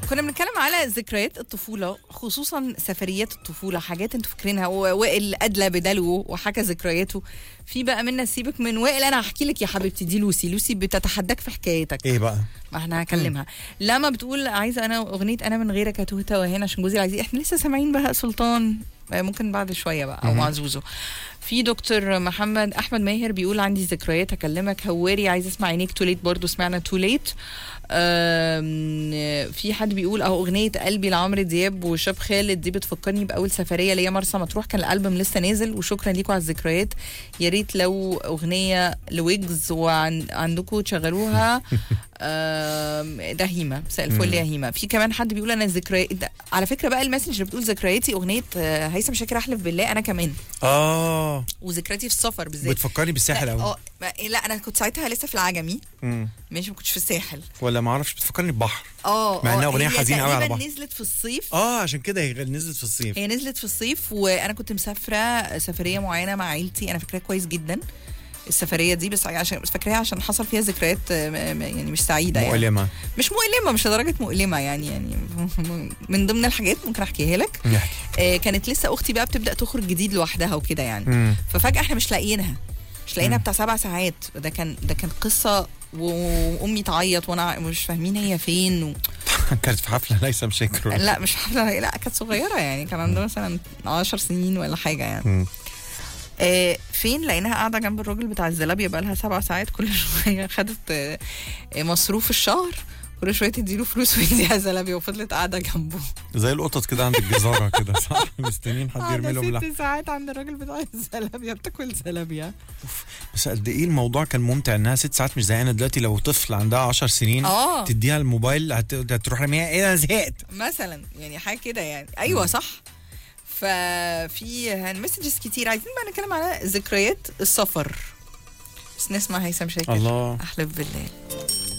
كنا بنتكلم على ذكريات الطفولة خصوصا سفريات الطفولة حاجات انتوا فاكرينها ووائل أدلى بدلو وحكى ذكرياته في بقى منا سيبك من وائل أنا هحكي لك يا حبيبتي دي لوسي لوسي بتتحداك في حكايتك ايه بقى ما احنا هكلمها لما بتقول عايزة أنا أغنية أنا من غيرك هتوه توهان عشان جوزي العزيز احنا لسه سامعين بهاء سلطان آه، ممكن بعد شوية بقى أو مهم. مع زوزو في دكتور محمد احمد ماهر بيقول عندي ذكريات اكلمك هواري عايز اسمع عينيك توليت برضو سمعنا توليت في حد بيقول اهو اغنيه قلبي لعمرو دياب وشاب خالد دي بتفكرني باول سفريه ليا مرسى مطروح كان الالبوم لسه نازل وشكرا ليكم على الذكريات يا ريت لو اغنيه لويجز وعندكم تشغلوها آم، ده هيما مساء الفل يا هيما في كمان حد بيقول انا ذكريات ده- على فكره بقى المسج اللي بتقول ذكرياتي اغنيه آه، هيثم شاكر احلف بالله انا كمان اه وذكرياتي في السفر بالذات بتفكرني بالساحل لا، قوي اه ما- لا انا كنت ساعتها لسه في العجمي مم. ماشي ما كنتش في الساحل ولا ما اعرفش بتفكرني ببحر اه مع اه، إنها أغنية هي حزينة قوي على تقريباً بعض. نزلت في الصيف اه عشان كده هي نزلت في الصيف هي نزلت في الصيف وانا كنت مسافره سفريه معينه مع عيلتي انا فاكراها كويس جدا السفريه دي بس عشان بس فاكراها عشان حصل فيها ذكريات آه، م- م- يعني مش سعيده يعني مؤلمة مش مؤلمه مش لدرجه مؤلمه يعني يعني من ضمن الحاجات ممكن احكيها لك نحكي آه، كانت لسه اختي بقى بتبدا تخرج جديد لوحدها وكده يعني مم. ففجاه احنا مش لاقيينها مش لاقيينها مم. بتاع سبع ساعات ده كان ده كان قصه و- وامي تعيط وانا مش فاهمين هي فين و... كانت في حفلة ليس مشاكر لا مش حفله لا كانت صغيره يعني كان عندها مثلا 10 سنين ولا حاجه يعني مم. آه فين لقيناها قاعده جنب الراجل بتاع الزلابيه بقى لها سبع ساعات كل شويه خدت آه آه، مصروف الشهر كل شويه تديله فلوس ويديها زلابيه وفضلت قاعده جنبه زي القطط كده عند الجزارة كده صح مستنيين حد يرمي لهم قاعده لحم ست ساعات عند الراجل بتاع الزلابيه بتاكل زلابيه بس قد ايه الموضوع كان ممتع انها ست ساعات مش زي انا دلوقتي لو طفل عندها 10 سنين اه تديها الموبايل هت- هتروح رميها ايه انا زهقت مثلا يعني حاجه كده يعني ايوه صح ففي مسجز كتير عايزين بقى نتكلم على ذكريات السفر بس نسمع هيثم شاكر الله احلف بالله